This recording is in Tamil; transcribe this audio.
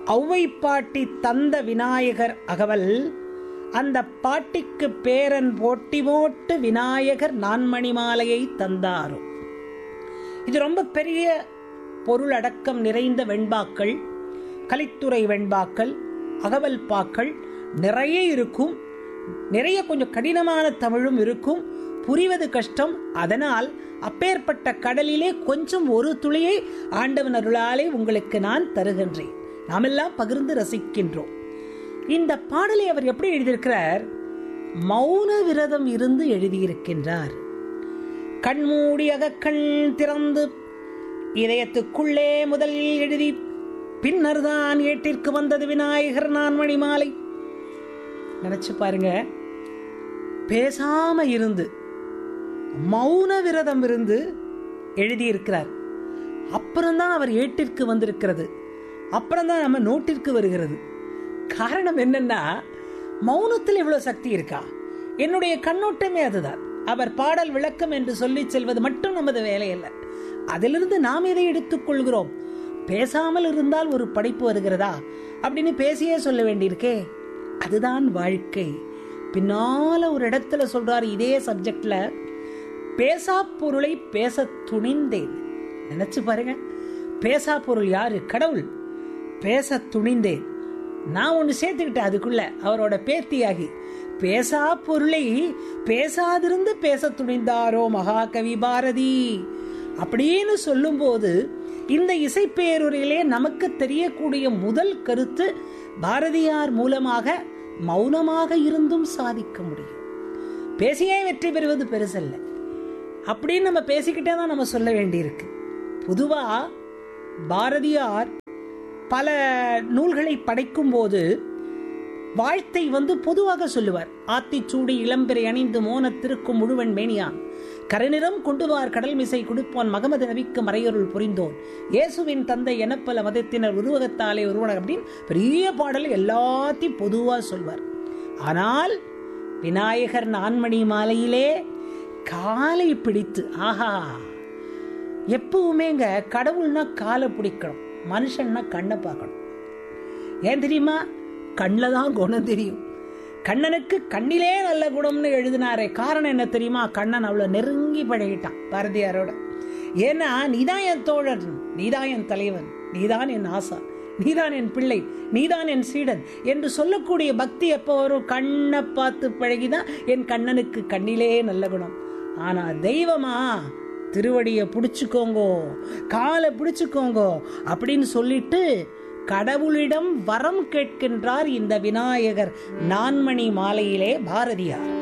ஔவை பாட்டி தந்த விநாயகர் அகவல் அந்த பாட்டிக்கு பேரன் போட்டி போட்டு விநாயகர் நான்மணி மாலையை தந்தாரோ இது ரொம்ப பெரிய பொருள் அடக்கம் நிறைந்த வெண்பாக்கள் கலித்துறை வெண்பாக்கள் அகவல் பாக்கள் நிறைய இருக்கும் நிறைய கொஞ்சம் கடினமான தமிழும் இருக்கும் புரிவது கஷ்டம் அதனால் அப்பேற்பட்ட கடலிலே கொஞ்சம் ஒரு துளியை ஆண்டவன் அருளாலே உங்களுக்கு நான் தருகின்றேன் நாமெல்லாம் பகிர்ந்து ரசிக்கின்றோம் இந்த பாடலை அவர் எப்படி எழுதியிருக்கிறார் மௌன விரதம் இருந்து எழுதியிருக்கின்றார் கண்மூடி அகக்கண் திறந்து இதயத்துக்குள்ளே முதலில் எழுதி பின்னர் தான் ஏட்டிற்கு வந்தது விநாயகர் நான்மணி மாலை நினைச்சு பாருங்க பேசாம இருந்து மௌன விரதம் இருந்து எழுதியிருக்கிறார் அப்புறம்தான் அவர் ஏட்டிற்கு வந்திருக்கிறது அப்புறம்தான் நம்ம நோட்டிற்கு வருகிறது காரணம் என்னன்னா மௌனத்தில் இவ்வளவு சக்தி இருக்கா என்னுடைய கண்ணோட்டமே அதுதான் அவர் பாடல் விளக்கம் என்று சொல்லி செல்வது மட்டும் நமது வேலை அல்ல அதிலிருந்து நாம் எதை எடுத்துக் கொள்கிறோம் பேசாமல் இருந்தால் ஒரு படைப்பு வருகிறதா அப்படின்னு பேசியே சொல்ல வேண்டியிருக்கே அதுதான் வாழ்க்கை பின்னால ஒரு இடத்துல சொல்றாரு இதே சப்ஜெக்ட்ல பேசா பொருளை பேச துணிந்தேன் நினைச்சு பாருங்க பேசா பொருள் யாரு கடவுள் பேச துணிந்தேன் நான் ஒன்று சேர்த்துக்கிட்டேன் அதுக்குள்ள அவரோட பேத்தியாகி பேசா பொருளை பேசாதிருந்து பேச துணிந்தாரோ மகாகவி பாரதி அப்படின்னு சொல்லும்போது இந்த இசைப்பேருரையிலே நமக்கு தெரியக்கூடிய முதல் கருத்து பாரதியார் மூலமாக மௌனமாக இருந்தும் சாதிக்க முடியும் பேசியே வெற்றி பெறுவது பெருசல்ல அப்படின்னு நம்ம பேசிக்கிட்டே தான் நம்ம சொல்ல வேண்டியிருக்கு பொதுவா பாரதியார் பல நூல்களை படைக்கும் போது வாழ்த்தை வந்து பொதுவாக சொல்லுவார் ஆத்திச்சூடி இளம்பிறை அணிந்து மோனத்திருக்கும் முழுவன் மேனியான் கரைநிறம் கொண்டுவார் கடல் மிசை கொடுப்போன் மகமது நபிக்கு மறையொருள் புரிந்தோன் இயேசுவின் தந்தை எனப்பல மதத்தினர் உருவகத்தாலே உருவனர் அப்படின்னு பெரிய பாடல் எல்லாத்தையும் பொதுவாக சொல்வார் ஆனால் விநாயகர் நான்மணி மாலையிலே காலை பிடித்து ஆஹா எப்பவுமேங்க கடவுள்னா காலை பிடிக்கணும் மனுஷன்னா கண்ணை பார்க்கணும் ஏன் தெரியுமா கண்ணில் தான் குணம் தெரியும் கண்ணனுக்கு கண்ணிலே நல்ல குணம்னு எழுதினாரே காரணம் என்ன தெரியுமா கண்ணன் அவ்வளோ நெருங்கி பழகிட்டான் பாரதியாரோட ஏன்னா நீதான் என் தோழன் நீதான் என் தலைவன் நீதான் என் ஆசா நீதான் என் பிள்ளை நீதான் என் சீடன் என்று சொல்லக்கூடிய பக்தி எப்போ வரும் கண்ணை பார்த்து பழகிதான் என் கண்ணனுக்கு கண்ணிலே நல்ல குணம் ஆனா தெய்வமா திருவடியை பிடிச்சுக்கோங்கோ காலை பிடிச்சுக்கோங்கோ அப்படின்னு சொல்லிட்டு கடவுளிடம் வரம் கேட்கின்றார் இந்த விநாயகர் நான்மணி மாலையிலே பாரதியார்